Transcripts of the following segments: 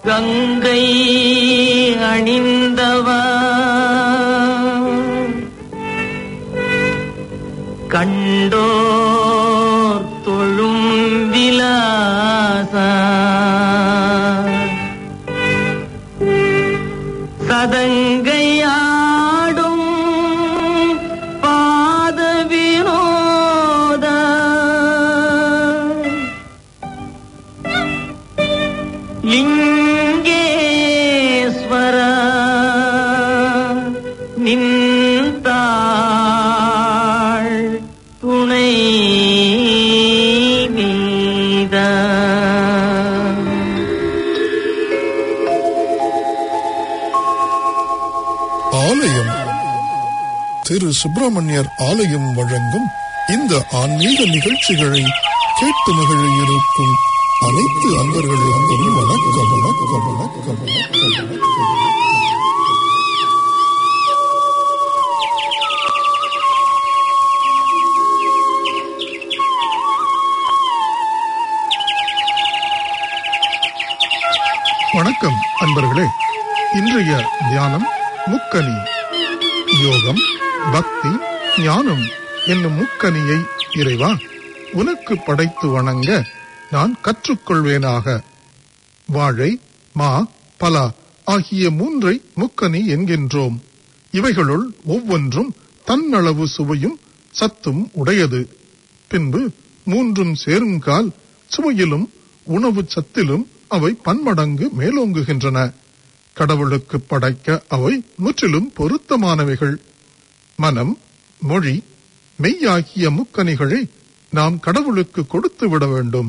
கங்கை அணிந்தவா கண்டோர் தொழும் விலாசா சதங்கையாடும் பாத வினோத லிங்கேஸ்வர நின்றாள் துணை நீத ஆலயம் திரு சுப்பிரமணியர் ஆலயம் வழங்கும் இந்த ஆன்மீக நிகழ்ச்சிகளை கேட்டு மகிழ இருக்கும் அனைத்து அன்பர்களுக்கும் வணக்கம் வணக்கம் வணக்கம் வணக்கம் வணக்கம் வணக்கம் அன்பர்களே இன்றைய தியானம் முக்கனி யோகம் பக்தி ஞானம் என்னும் முக்கனியை இறைவா உனக்கு படைத்து வணங்க நான் கற்றுக்கொள்வேனாக வாழை மா பலா ஆகிய மூன்றை முக்கனி என்கின்றோம் இவைகளுள் ஒவ்வொன்றும் தன்னளவு சுவையும் சத்தும் உடையது பின்பு மூன்றும் சேருங்கால் சுவையிலும் உணவு சத்திலும் அவை பன்மடங்கு மேலோங்குகின்றன கடவுளுக்கு படைக்க அவை முற்றிலும் பொருத்தமானவைகள் மனம் மொழி மெய்யாகிய முக்கனிகளை நாம் கடவுளுக்கு கொடுத்து விட வேண்டும்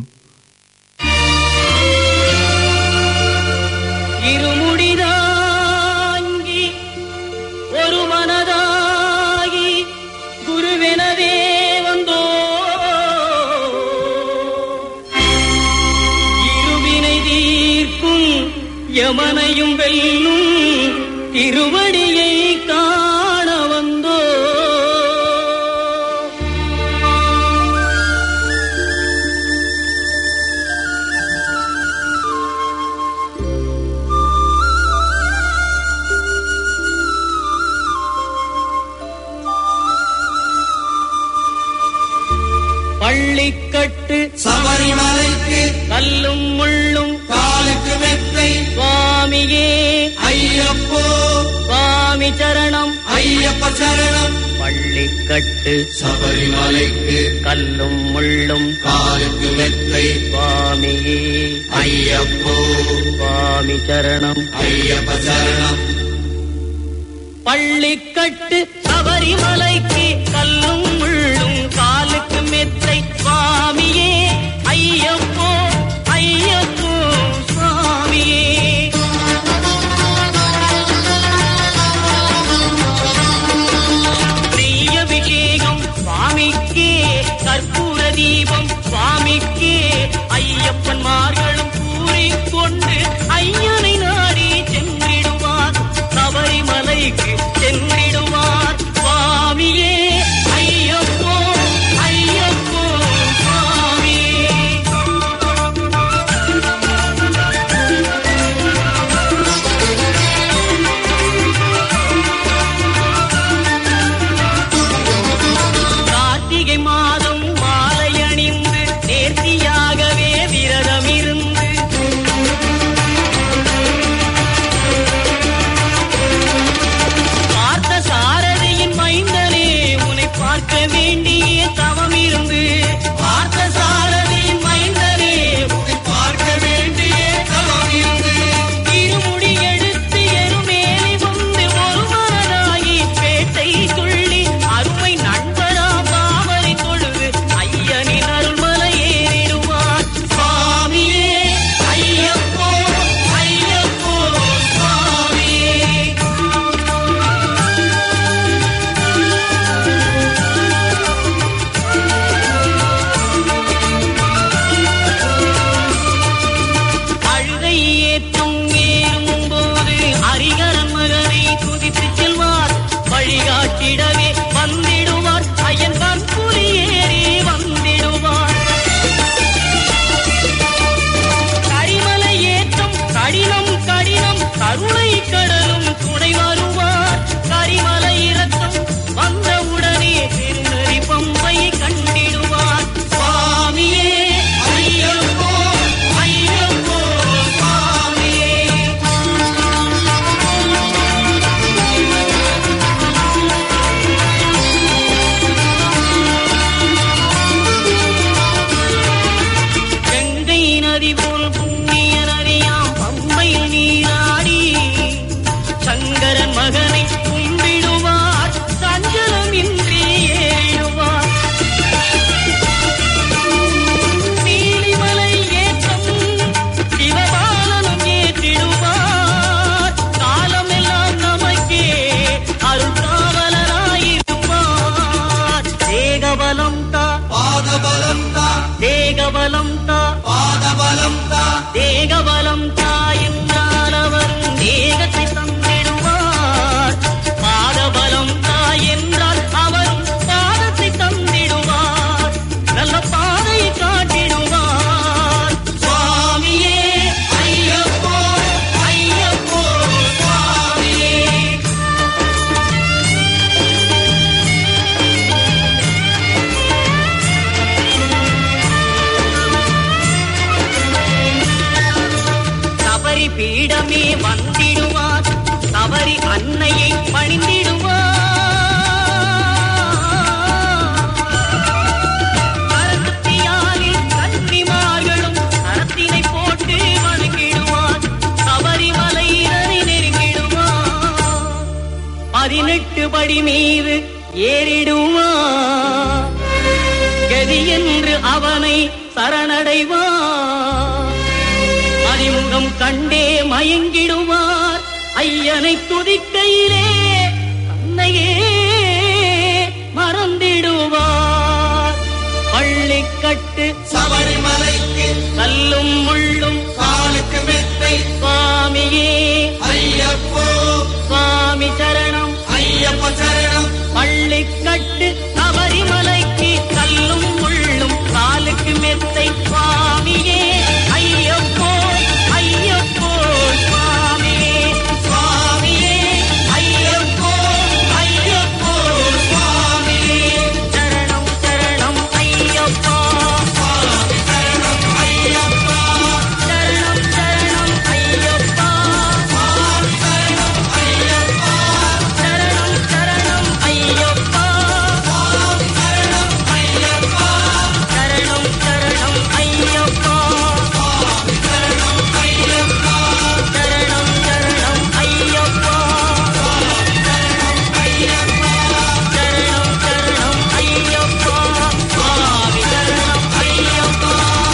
இருமுடிதாங்கி ஒரு மனதாகி குருவெனவே வந்தோ இருவினை தீர்க்கும் யமனையும் வெல்லும் திருவடியை காண வந்தோ பள்ளிக்கட்டு சபரிமலைக்கு கல்லும் முள்ளும் காலுக்கு மெத்தை சுவாமியே ஐயப்போ சுவாமி சரணம் ஐயப்ப சரணம் பள்ளிக்கட்டு சபரிமலைக்கு கல்லும் முள்ளும் காலுக்கு மெத்தை சுவாமியே ஐயப்போ சுவாமி சரணம் ஐயப்ப சரணம் பள்ளிக்கட்டு சபரிமலைக்கு கல்லும் முள்ளும் காலுக்கு மெத்தை சுவாமியே ஐயப்போ ஐயப்போ சுவாமியே நெய் அபிஷேகம் சுவாமிக்கே கற்பூர தீபம் சுவாமிக்கே ஐயப்பன்மார்களும் கூறிக்கொண்டு ஐயனை நாடி சென்றிடுவார் சபரிமலைக்கு சென்றிடுவார் சுவாமியே ஐயப்போ ஐயப்போ சுவாமியே கார்த்திகை மாதம் மாலை அணிந்து நேர்த்தியாகவே விரதம் இருந்து பார்த்த சாரதியின் மைந்தனே உன்னை பார்க்க வேண்டிய தவம் இருந்து பார்த்த சாரதியின் மைந்தனே உன்னை பார்க்க வேண்டிய தவம் இருந்து இருமுடி எடுத்து எருமேலி வந்து ஒரு மனதாகி பேட்டை துள்ளி அருமை நண்பரா பாவரை தொழுது ஐயனின் அருள்மலை ஏறிடுவார் சுவாமியே ஐயப்போ ஐயப்போ சுவாமியே அழுகை ஏற்றும் ஏறும் போது ஹரிகரன் மகனை துதித்து செல்வார் வழிகாட்டிடவே வந்திடுவார் ஐயன் கற்புலி ஏறி வந்திடுவார் கரிமலை ஏற்றம் கடினம் கருணை கடலும் துணை வருவார் கரிமலை இறக்கம் வந்தவுடனே திருநெறி பம்பை கண்டிடுவார் சுவாமியே ஐயப்போ ஐயப்போ சுவாமியே கங்கை நதி போல் புண்ணிய நதியாம் பம்பையில் நீராடி சங்கரன் மகனை கும்பிடுவார் சஞ்சலமின்றி ஏழுவார் நீலிமலை ஏற்றம் சிவபாலனும் ஏற்றிடுவார் காலமெல்லாம் நமக்கே அருள்காவலராயிருப்பார் தேகபலம் தா பாதபலம் தா தேகபலம் தா பாதபலம் தா தேகபலம் தாயென்றால் அவரும் தேகத்தை தந்திடுவார் பாதபலம் தாயென்றால் அவரும் பாதத்தை தந்திடுவார் நல்ல பாதையை காட்டிடுவார் சுவாமியே ஐயப்போ ஐயப்போ சுவாமியே சபரி பீடமே வந்திடுவார் சபரி அன்னையை பணிந்திடுவார் கரத்தியாலில் கன்னிமார்களும் கரத்தினை போட்டு வணங்கிடுவார் சபரிமலையினரை நெருங்கிடுவார் பதினெட்டு படி மீது ஏறிடுவார் கதி என்று அவனை சரணடைவார் அறிமுகம் கண்டே மயங்கிடுவார் ஐயனை துதிக்கையிலே தன்னையே மறந்திடுவார் பள்ளிக்கட்டு சபரிமலைக்கு கல்லும் முள்ளும் காலுக்கு மெத்தை சுவாமியே ஐயப்போ சுவாமி சரணம் ஐயப்ப சரணம் பள்ளிக்கட்டு சபரிமலைக்கு கல்லும் முள்ளும் காலுக்கு மெத்தை சுவாமியே ஐயப்போ ஐயப்போ சுவாமியே சுவாமியே ஐயப்போ ஐயப்போ சுவாமியே சரணம் சரணம் ஐயப்பா சரணம் சரணம் ஐயப்பா சரணம் சரணம் ஐயப்பா சரணம் சரணம் ஐயப்பா சரணம் சரணம் ஐயப்பா சரணம் சரணம் ஐயப்பா சுவாமி சரணம் ஐயப்பா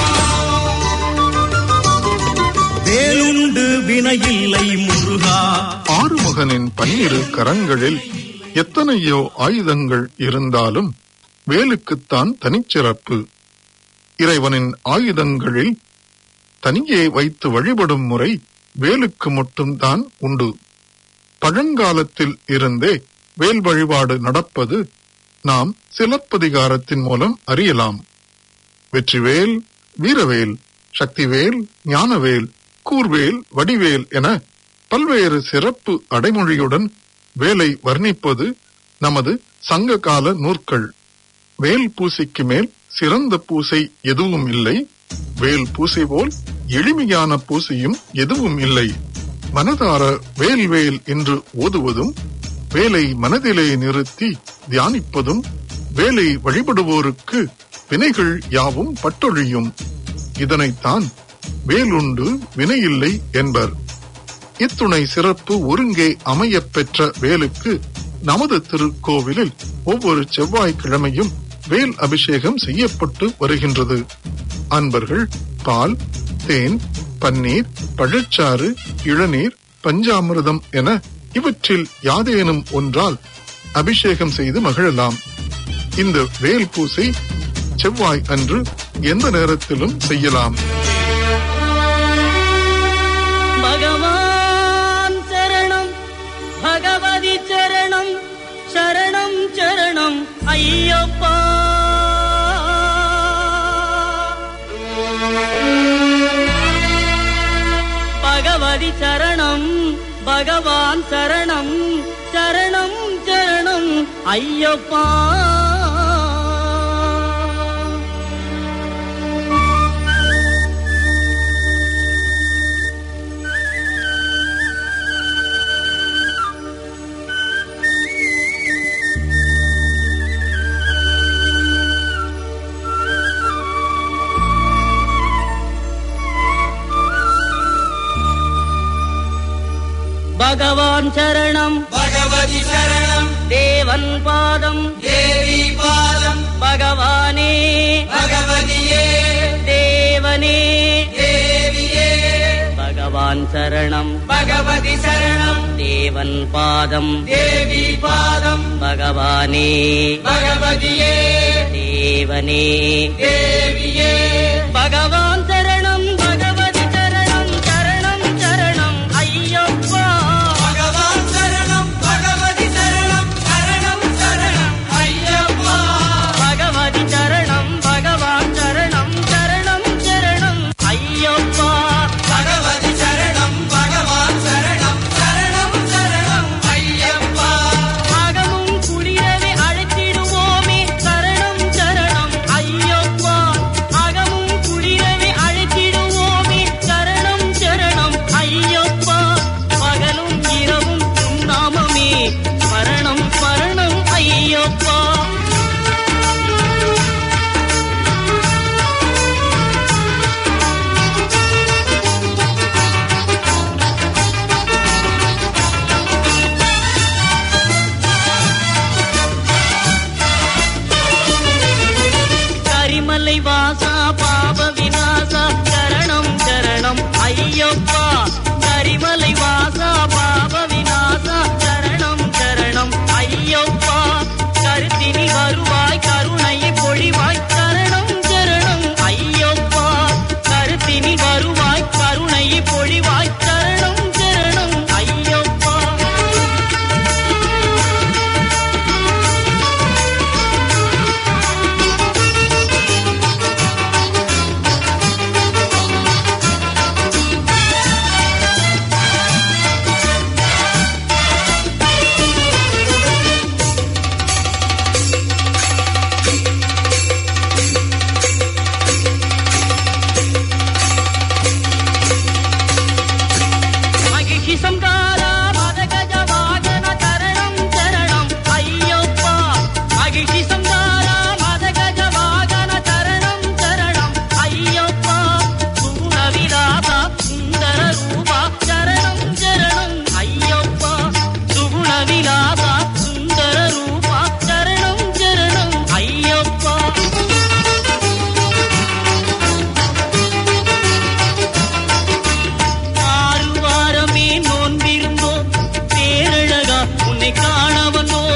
வேலுண்டு வினையில்லை முருகா ஆறுமுகனின் பன்னிரு கரங்களில் எத்தனையோ ஆயுதங்கள் இருந்தாலும் வேலுக்குத்தான் தனிச்சிறப்பு இறைவனின் ஆயுதங்களில் தனியே வைத்து வழிபடும் முறை வேலுக்கு மட்டும்தான் உண்டு பழங்காலத்தில் இருந்தே வேல் வழிபாடு நடப்பது நாம் சிலப்பதிகாரத்தின் மூலம் அறியலாம் வெற்றிவேல் வீரவேல் சக்திவேல் ஞானவேல் கூர்வேல் வடிவேல் என பல்வேறு சிறப்பு அடைமொழியுடன் வேலை வர்ணிப்பது நமது சங்ககால நூற்கள் வேல் பூசைக்கு மேல் சிறந்த பூசை எதுவும் இல்லை வேல் பூசை போல் எளிமையான பூசையும் எதுவும் இல்லை மனதார வேல் வேல் என்று ஓதுவதும் வேலை மனதிலே நிறுத்தி தியானிப்பதும் வேலை வழிபடுவோருக்கு வினைகள் யாவும் பட்டொழியும் இதனைத்தான் வேலுண்டு வினையில்லை என்பர் இத்துணை சிறப்பு ஒருங்கே அமையப் பெற்ற வேலுக்கு நமது திருக்கோவிலில் ஒவ்வொரு செவ்வாய்க்கிழமையும் வேல் அபிஷேகம் செய்யப்பட்டு வருகின்றது அன்பர்கள் பால் தேன் பன்னீர் பழச்சாறு இளநீர் பஞ்சாமிர்தம் என இவற்றில் யாதேனும் ஒன்றால் அபிஷேகம் செய்து மகிழலாம் இந்த வேல் பூசை செவ்வாய் அன்று எந்த நேரத்திலும் செய்யலாம் பகவான் சரணம் பகவதி சரணம் சரணம் சரணம் ஐயப்பா பகவதி பகவதி சரணம் பகவான் சரணம் சரணம் சரணம் ஐயப்பா பகவான் சரணம் பகவதி சரணம் தேவன் பாதம் தேவி பாதம் பகவானே பகவதியே தேவனே தேவியே பகவான் சரணம் பகவதி சரணம் தேவன் பாதம் தேவி பாதம் பகவானே பகவதியே தேவனே தேவியே பகவான் சரணம் பகவதி சரணம் சரணம் சரணம் ஐயப்பா பகவான் சரணம் பகவதி சரணம் சரணம் சரணம் ஐயப்பா பகவதி சரணம் பகவான் சரணம் சரணம் சரணம் ஐயப்பா பகவதி சரணம் பகவான் சரணம் சரணம் சரணம் ஐயப்பா அகமும் குளிரவே அழைத்திடுவோமே சரணம் சரணம் ஐயப்பா அகமும் குளிரவே அழைத்திடுவோமே சரணம் சரணம் ஐயப்பா பகலும் இரவும் உன் நாமமே மரணம் மரணம் ஐயப்பா கரிமலை வாசா பாப விநாசா சரணம் சரணம் ஐயப்பா கரிமலை வாசா பாப விநாசா சரணம் சரணம் ஐயப்பா கருத்தினி வருவாய் கருணையை பொழிவாய் சரணம் சரணம் ஐயப்பா கருத்தினி வருவாய் கருணையை பொழிவாய் சரணம் சரணம் ஐயப்பா மகிழ்ச்சி சங்காரா மதகஜ வாகன சரணம் சரணம் ஐயப்பா மகிழ்ச்சி சங்காரா மதகஜ வாகன சரணம் சரணம் ஐயப்பா சுகுண விலாசா சுந்தர ரூபா சரணம் சரணம் ஐயப்பா சுகுண விலாசா சுந்தர ரூபா சரணம் சரணம் ஐயப்பா ஆறு வாரமே நோன்பிருந்தோம் பேரழகா உன்னை காண வந்தோம்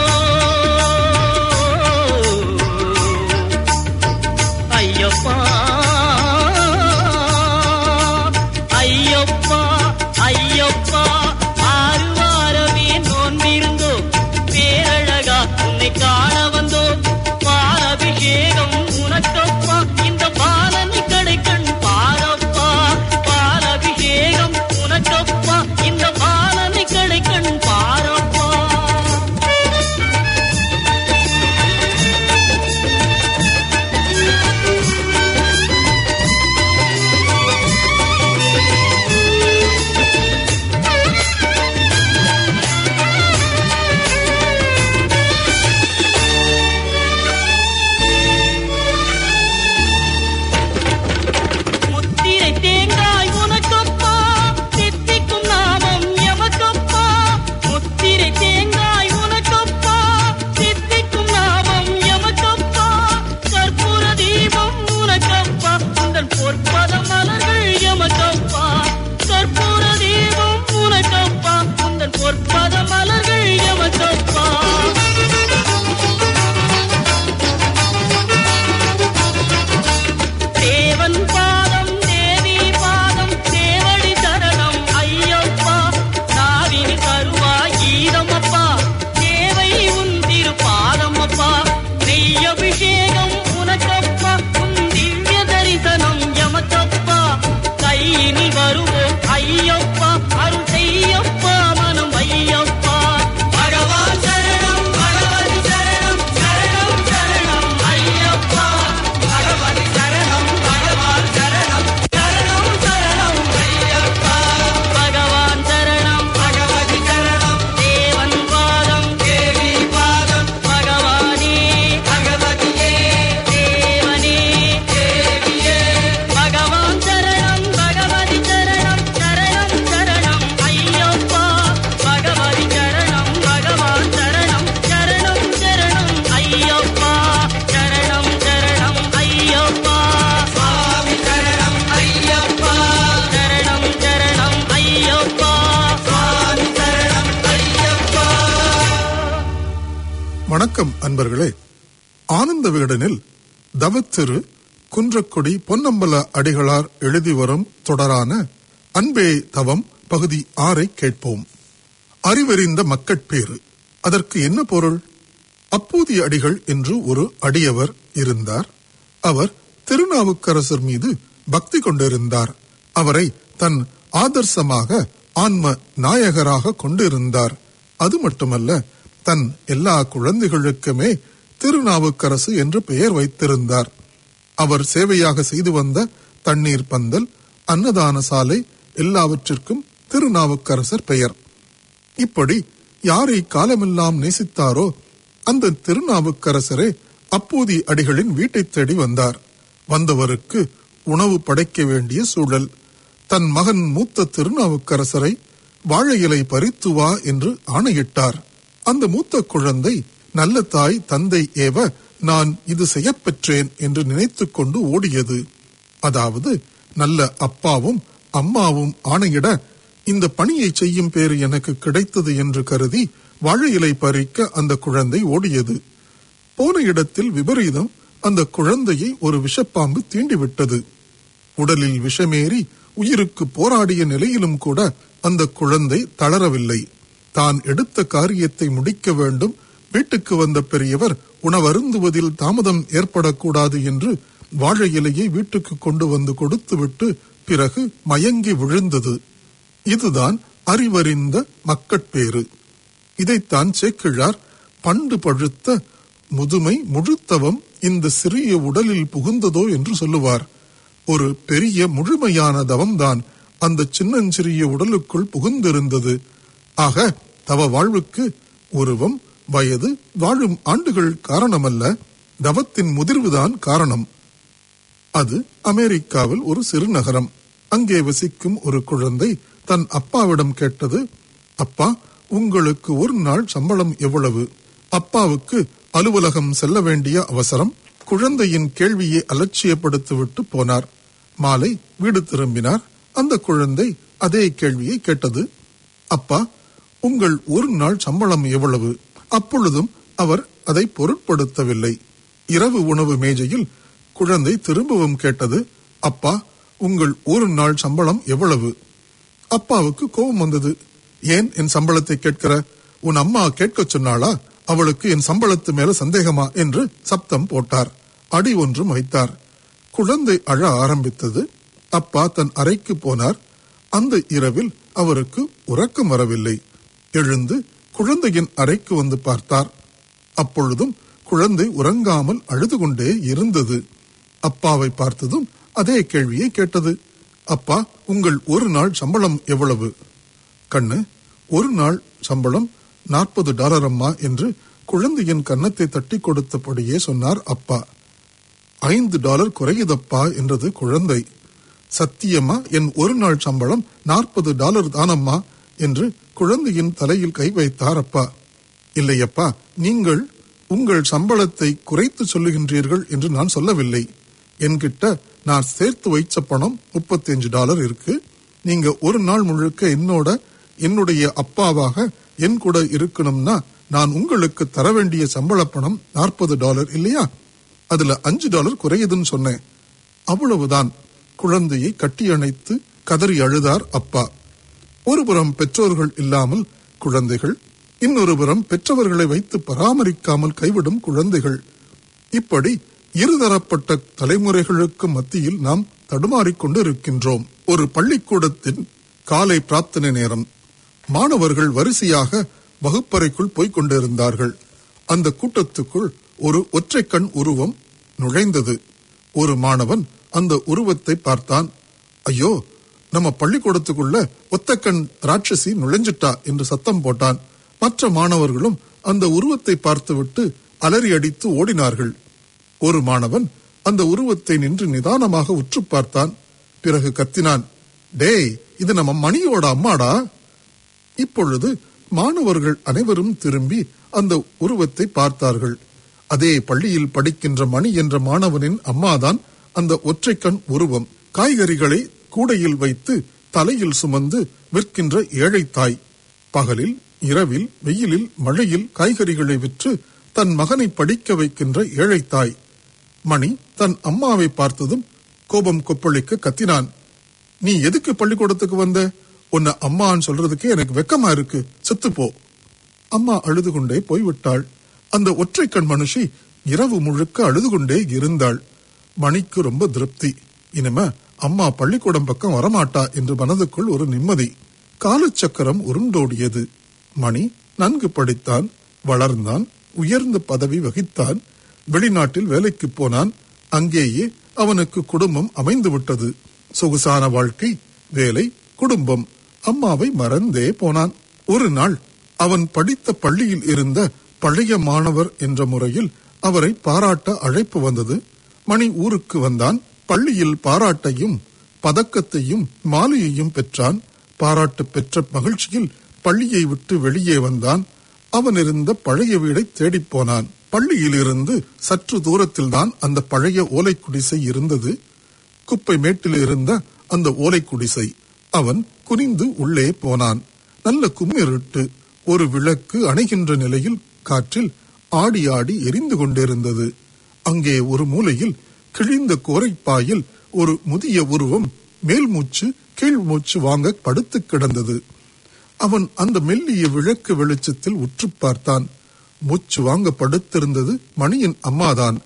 ஐயப்பா ஐயப்பா ஐயப்பா ஆறு வாரமே நோன்பிருந்தோம் பேரழகா உன்னை காண வந்தோம் பாலபிஷேகம் உனக்கப்பா இந்த பாலனி கடைக்கண் பாரப்பா பாலபிஷேகம் உனக்கப்பா இந்த பாலனி கடைக்கண் பாரப்பா வணக்கம் அன்பர்களே ஆனந்த விகடனில் தவத்திரு குன்றக்குடி பொன்னம்பல அடிகளார் எழுதி வரும் தொடரான அன்பே தவம் பகுதி ஆறை கேட்போம் அறிவறிந்த மக்கட்பேறு அதற்கு என்ன பொருள் அப்பூதி அடிகள் என்று ஒரு அடியவர் இருந்தார் அவர் திருநாவுக்கரசர் மீது பக்தி கொண்டிருந்தார் அவரை தன் ஆதர்சமாக ஆன்ம நாயகராக கொண்டிருந்தார் அது மட்டுமல்ல தன் எல்லா குழந்தைகளுக்குமே திருநாவுக்கரசு என்று பெயர் வைத்திருந்தார் அவர் சேவையாக செய்து வந்த தண்ணீர் பந்தல் அன்னதான சாலை எல்லாவற்றிற்கும் திருநாவுக்கரசர் பெயர் இப்படி யாரை காலமெல்லாம் நேசித்தாரோ அந்த திருநாவுக்கரசரே அப்பூதி அடிகளின் வீட்டைத் தேடி வந்தார் வந்தவருக்கு உணவு படைக்க வேண்டிய சூழல் தன் மகன் மூத்த திருநாவுக்கரசரை வாழை இலை பறித்து வா என்று ஆணையிட்டார் அந்த மூத்த குழந்தை நல்ல தாய் தந்தை ஏவ நான் இது செய்யப்பெற்றேன் என்று நினைத்துக் கொண்டு ஓடியது அதாவது நல்ல அப்பாவும் அம்மாவும் ஆணையிட இந்த பணியை செய்யும் பேறு எனக்கு கிடைத்தது என்று கருதி வாழை இலை பறிக்க அந்த குழந்தை ஓடியது போன இடத்தில் விபரீதம் அந்த குழந்தையை ஒரு விஷப்பாம்பு தீண்டிவிட்டது உடலில் விஷமேறி உயிருக்கு போராடிய நிலையிலும் கூட அந்த குழந்தை தளரவில்லை தான் எடுத்த காரியத்தை முடிக்க வேண்டும் வீட்டுக்கு வந்த பெரியவர் உணவருந்துவதில் தாமதம் ஏற்படக்கூடாது என்று வாழை இலையை வீட்டுக்கு கொண்டு வந்து கொடுத்துவிட்டு பிறகு மயங்கி விழுந்தது இதுதான் அறிவறிந்த மக்கட்பேறு இதைத்தான் சேக்கிழார் பண்டு பழுத்த முதுமை முழுத்தவம் இந்த சிறிய உடலில் புகுந்ததோ என்று சொல்லுவார் ஒரு பெரிய முழுமையான தவம்தான் அந்த சின்னஞ்சிறிய உடலுக்குள் புகுந்திருந்தது ஆக தவ வாழ்வுக்கு உருவம் வயது வாழும் ஆண்டுகள் காரணமல்ல தவத்தின் முதிர்வுதான் காரணம் அது அமெரிக்காவில் ஒரு சிறு நகரம் அங்கே வசிக்கும் ஒரு குழந்தை தன் அப்பாவிடம் கேட்டது அப்பா உங்களுக்கு ஒரு நாள் சம்பளம் எவ்வளவு அப்பாவுக்கு அலுவலகம் செல்ல வேண்டிய அவசரம் குழந்தையின் கேள்வியை அலட்சியப்படுத்திவிட்டு போனார் மாலை வீடு திரும்பினார் அந்த குழந்தை அதே கேள்வியை கேட்டது அப்பா உங்கள் ஒரு நாள் சம்பளம் எவ்வளவு அப்பொழுதும் அவர் அதை பொருட்படுத்தவில்லை இரவு உணவு மேஜையில் குழந்தை திரும்பவும் கேட்டது அப்பா உங்கள் ஒரு நாள் சம்பளம் எவ்வளவு அப்பாவுக்கு கோபம் வந்தது ஏன் என் சம்பளத்தை கேட்கிற உன் அம்மா கேட்கச் சொன்னாளா அவளுக்கு என் சம்பளத்து மேல சந்தேகமா என்று சப்தம் போட்டார் அடி ஒன்றும் வைத்தார் குழந்தை அழ ஆரம்பித்தது அப்பா தன் அறைக்கு போனார் அந்த இரவில் அவருக்கு உறக்கம் வரவில்லை எழுந்து குழந்தையின் அறைக்கு வந்து பார்த்தார் அப்பொழுதும் குழந்தை உறங்காமல் அழுது கொண்டே இருந்தது அப்பாவை பார்த்ததும் அதே கேள்வியை கேட்டது அப்பா உங்கள் ஒரு நாள் சம்பளம் எவ்வளவு கண்ணு ஒரு நாள் சம்பளம் நாற்பது டாலர் அம்மா என்று குழந்தையின் கன்னத்தை தட்டி கொடுத்தபடியே சொன்னார் அப்பா ஐந்து டாலர் குறையுதப்பா என்றது குழந்தை சத்தியமா என் ஒரு நாள் சம்பளம் நாற்பது டாலர் தானம்மா என்று குழந்தையின் தலையில் கை வைத்தார் அப்பா இல்லையப்பா நீங்கள் உங்கள் சம்பளத்தை குறைத்து சொல்லுகின்றீர்கள் என்று நான் சொல்லவில்லை என்கிட்ட நான் சேர்த்து வைச்ச பணம் 35 டாலர் இருக்கு நீங்க ஒரு நாள் முழுக்க என்னோட என்னுடைய அப்பாவாக என் கூட இருக்கணும்னா நான் உங்களுக்கு தர வேண்டிய சம்பள பணம் நாற்பது டாலர் இல்லையா அதுல அஞ்சு டாலர் குறையுதுன்னு சொன்னேன் அவ்வளவுதான் குழந்தையை கட்டியணைத்து கதறி அழுதார் அப்பா ஒருபுறம் பெற்றோர்கள் இல்லாமல் குழந்தைகள் இன்னொரு புறம் பெற்றவர்களை வைத்து பராமரிக்காமல் கைவிடும் குழந்தைகள் இப்படி இருதரப்பட்ட தலைமுறைகளுக்கு மத்தியில் நாம் தடுமாறிக் கொண்டு இருக்கின்றோம் ஒரு பள்ளிக்கூடத்தின் காலை பிரார்த்தனை நேரம் மாணவர்கள் வரிசையாக வகுப்பறைக்குள் போய்க் கொண்டிருந்தார்கள் அந்த கூட்டத்துக்குள் ஒரு ஒற்றைக்கண் உருவம் நுழைந்தது ஒரு மாணவன் அந்த உருவத்தை பார்த்தான் ஐயோ நம்ம பள்ளிக்கூடத்துக்குள்ள ஒத்தக்கண் ராட்சசி நுழைஞ்சிட்டா என்று சத்தம் போட்டான் மற்ற மாணவர்களும் அந்த உருவத்தை பார்த்துவிட்டு அலறி அடித்து ஓடினார்கள் ஒரு மாணவன் அந்த உருவத்தை நின்று நிதானமாக உற்று பார்த்தான் பிறகு கத்தினான் டேய் இது நம்ம மணியோட அம்மாடா இப்பொழுது மாணவர்கள் அனைவரும் திரும்பி அந்த உருவத்தை பார்த்தார்கள் அதே பள்ளியில் படிக்கின்ற மணி என்ற மாணவனின் அம்மாதான் அந்த ஒற்றைக்கண் உருவம் காய்கறிகளை கூடையில் வைத்து தலையில் சுமந்து விற்கின்ற ஏழை தாய் பகலில் இரவில் வெயிலில் மழையில் காய்கறிகளை விற்று தன் மகனை படிக்க வைக்கின்ற ஏழை தாய் மணி தன் அம்மாவை பார்த்ததும் கோபம் கொப்பளிக்க கத்தினான் நீ எதுக்கு பள்ளிக்கூடத்துக்கு வந்த உன்னை அம்மான்னு சொல்றதுக்கே எனக்கு வெக்கமா இருக்கு செத்து போ அம்மா அழுது கொண்டே போய்விட்டாள் அந்த ஒற்றை கண் மனுஷி இரவு முழுக்க அழுது கொண்டே இருந்தாள் மணிக்கு ரொம்ப திருப்தி இனிமே அம்மா பள்ளிக்கூடம் பக்கம் வரமாட்டா என்று மனதுக்குள் ஒரு நிம்மதி காலச்சக்கரம் உருண்டோடியது மணி நன்கு படித்தான் வளர்ந்தான் உயர்ந்த பதவி வகித்தான் வெளிநாட்டில் வேலைக்கு போனான் அங்கேயே அவனுக்கு குடும்பம் அமைந்து விட்டது சொகுசான வாழ்க்கை வேலை குடும்பம் அம்மாவை மறந்தே போனான் ஒரு நாள் அவன் படித்த பள்ளியில் இருந்த பழைய மாணவர் என்ற முறையில் அவரை பாராட்ட அழைப்பு வந்தது மணி ஊருக்கு வந்தான் பள்ளியில் பாராட்டையும் பதக்கத்தையும் மாலையையும் பெற்றான் பாராட்டு பெற்ற மகிழ்ச்சியில் பள்ளியை விட்டு வெளியே வந்தான் அவன் இருந்த பழைய வீடை தேடிப் போனான் பள்ளியில் இருந்து சற்று தூரத்தில்தான் அந்த பழைய ஓலை குடிசை இருந்தது குப்பை மேட்டில் இருந்த அந்த ஓலை குடிசை அவன் குனிந்து உள்ளே போனான் நல்ல கும்மிருட்டு ஒரு விளக்கு அணைகின்ற நிலையில் காற்றில் ஆடி ஆடி எரிந்து கொண்டிருந்தது அங்கே ஒரு மூலையில் கிழிந்த கோரைப்பாயில் ஒரு முதிய உருவம் மேல் மூச்சு கீழ் மூச்சு வாங்க படுத்து கிடந்தது அவன் அந்த மெல்லிய விளக்கு வெளிச்சத்தில் உற்று பார்த்தான் மூச்சு வாங்க படுத்திருந்தது மணியின் அம்மாதான்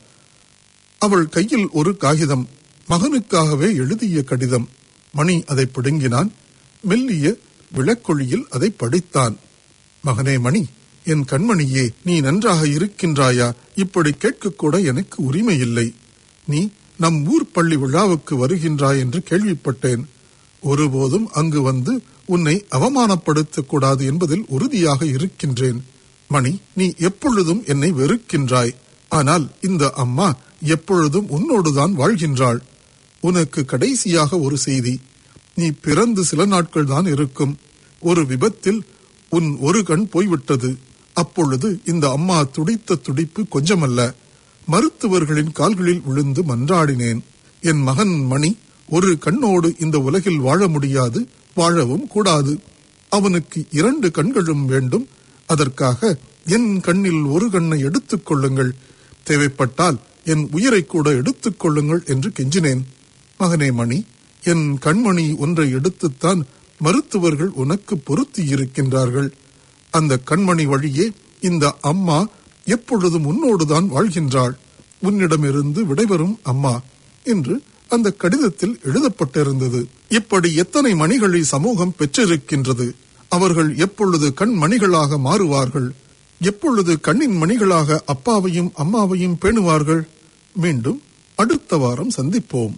அவள் கையில் ஒரு காகிதம் மகனுக்காகவே எழுதிய கடிதம் மணி அதை பிடுங்கினான் மெல்லிய விளக்கொளியில் அதை படித்தான் மகனே மணி என் கண்மணியே நீ நன்றாக இருக்கின்றாயா இப்படி கேட்கக்கூட எனக்கு உரிமை இல்லை நீ நம் ஊர் பள்ளி விழாவுக்கு வருகின்றாய் என்று கேள்விப்பட்டேன் ஒருபோதும் அங்கு வந்து உன்னை அவமானப்படுத்தக் கூடாது என்பதில் உறுதியாக இருக்கின்றேன் மணி நீ எப்பொழுதும் என்னை வெறுக்கின்றாய் ஆனால் இந்த அம்மா எப்பொழுதும் உன்னோடுதான் வாழ்கின்றாள் உனக்கு கடைசியாக ஒரு செய்தி நீ பிறந்து சில நாட்கள் தான் இருக்கும் ஒரு விபத்தில் உன் ஒரு கண் போய்விட்டது அப்பொழுது இந்த அம்மா துடித்த துடிப்பு கொஞ்சமல்ல மருத்துவர்களின் கால்களில் விழுந்து மன்றாடினேன் என் மகன் மணி ஒரு கண்ணோடு இந்த உலகில் வாழ முடியாது வாழவும் கூடாது அவனுக்கு இரண்டு கண்களும் வேண்டும் அதற்காக என் கண்ணில் ஒரு கண்ணை எடுத்துக் கொள்ளுங்கள் தேவைப்பட்டால் என் உயிரை கூட எடுத்துக் கொள்ளுங்கள் என்று கெஞ்சினேன் மகனே மணி என் கண்மணி ஒன்றை எடுத்துத்தான் மருத்துவர்கள் உனக்கு பொருத்தி இருக்கின்றார்கள் அந்த கண்மணி வழியே இந்த அம்மா எப்பொழுதும் உன்னோடுதான் வாழ்கின்றாள் உன்னிடமிருந்து விடைபெறும் அம்மா என்று அந்த கடிதத்தில் எழுதப்பட்டிருந்தது இப்படி எத்தனை மணிகளை சமூகம் பெற்றிருக்கின்றது அவர்கள் எப்பொழுது கண் மணிகளாக மாறுவார்கள் எப்பொழுது கண்ணின் மணிகளாக அப்பாவையும் அம்மாவையும் பேணுவார்கள் மீண்டும் அடுத்த வாரம் சந்திப்போம்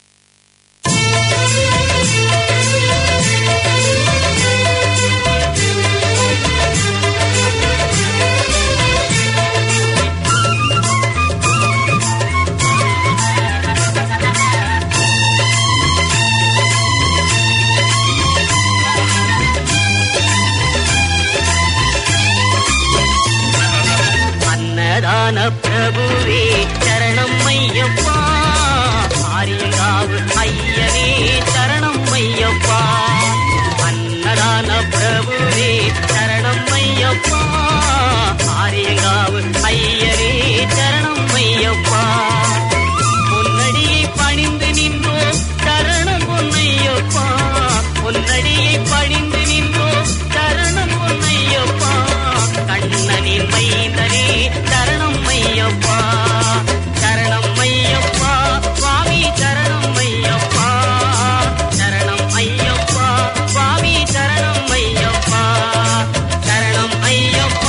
அன்னதான பிரபுவே சரணம் ஐயப்பா ஆரியங்காவு ஐயனே சரணம் ஐயப்பா அன்னதான பிரபுவே சரணம் ஐயப்பா ஆரியங்காவு ஐயனே சரணம் ஐயப்பா பொன்னடியை பணிந்து நின்றோம் சரணம் பொன்னையப்பா பொன்னடியை பணிந்து நின்றோம் சரணம் பொன்னையப்பா கண்ணனின் மைந்தனே சரணம் ஐயப்பா சரணம் ஐயப்பா சுவாமி சரணம் ஐயப்பா சரணம் ஐயப்பா சுவாமி சரணம் ஐயப்பா சரணம் ஐயப்பா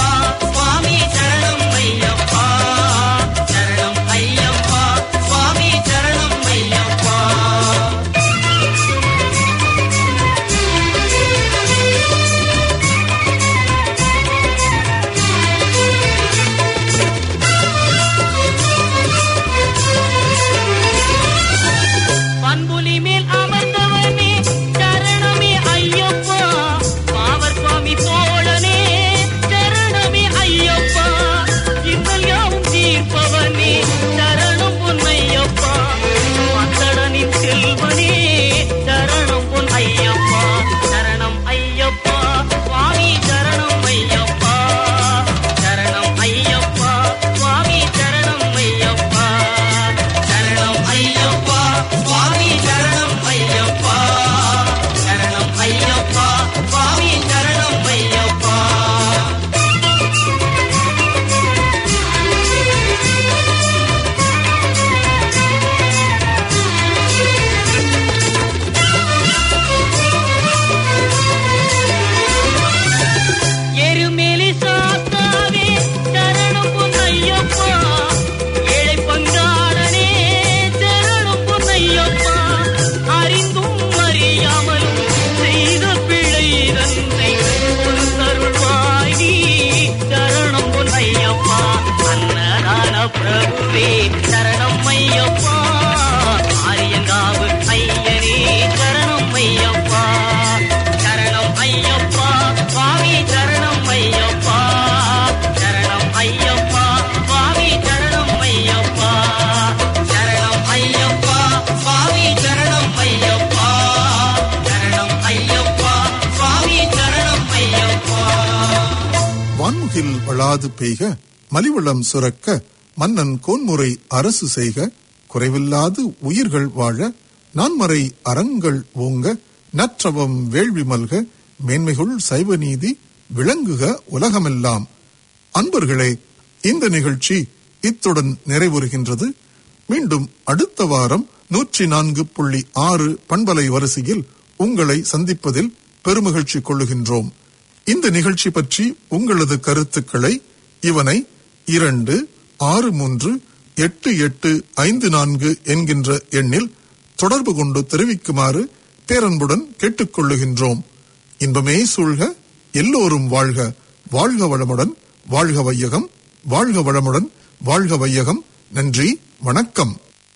நிலத்தில் வளாது பெய்க மலிவளம் சுரக்க மன்னன் கோன்முறை அரசு செய்க குறைவில்லாது உயிர்கள் வாழ நான்மறை அறங்கள் ஓங்க நற்றவம் வேள்வி மல்க மேன்மைகுள் சைவ நீதி விளங்குக உலகமெல்லாம் அன்பர்களே இந்த நிகழ்ச்சி இத்துடன் நிறைவுறுகின்றது மீண்டும் அடுத்த வாரம் நூற்றி நான்கு புள்ளி ஆறு பண்பலை வரிசையில் உங்களை சந்திப்பதில் பெருமகிழ்ச்சி கொள்ளுகின்றோம் இந்த நிகழ்ச்சி பற்றி உங்களது கருத்துக்களை இவனை இரண்டு ஆறு மூன்று எட்டு எட்டு ஐந்து நான்கு என்கின்ற எண்ணில் தொடர்பு கொண்டு தெரிவிக்குமாறு பேரன்புடன் கேட்டுக்கொள்ளுகின்றோம் இன்பமே சூழ்க எல்லோரும் வாழ்க வாழ்க வளமுடன் வாழ்க வையகம் வாழ்க வளமுடன் வாழ்க வையகம் நன்றி வணக்கம்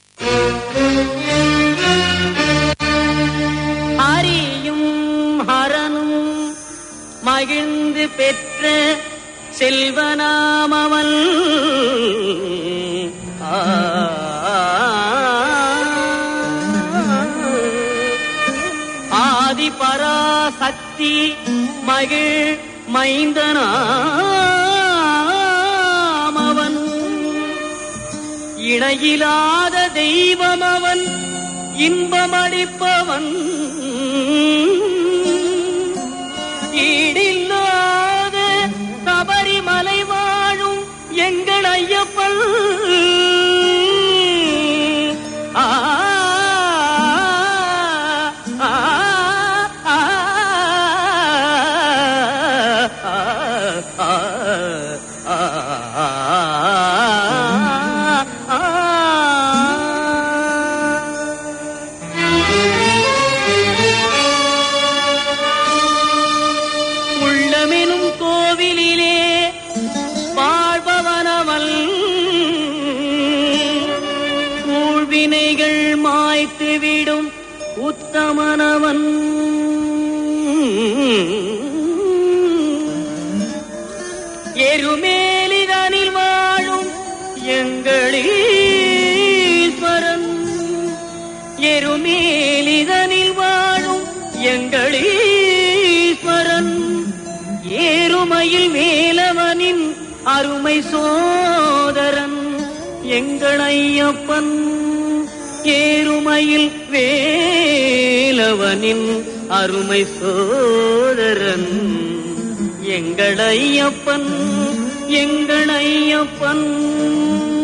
ஹரியும் ஹரனும் மகிழ்ந்து பெற்ற செல்வனாமவன் ஆதி பராசக்தி மகிழ் மைந்தனாமவன் இணையிலாத தெய்வம் அவன் இன்பமளிப்பவன் ஈடில்லாத சபரிமலை வாழும் எங்கள் ஐயப்பன் ஆ, ஆ, ஆ, ஆ, ஆ, உள்ளமெனும் கோவிலிலே வாழ்பவனவன் ஊழ்வினைகள் மாய்த்துவிடும் உத்தமனவன் எருமேலிதனில் வாழும் எங்களீஸ்வரன் எருமேலிதனில் வாழும் எங்களீஸ்வரன் ஏறுமையில் வேலவனின் அருமை சோதரன் எங்கள் ஐயப்பன் ஏறுமையில் வேலவனின் அருமை சோதரன் எங்கள் ஐயப்பன் எங்கள் ஐயப்பன்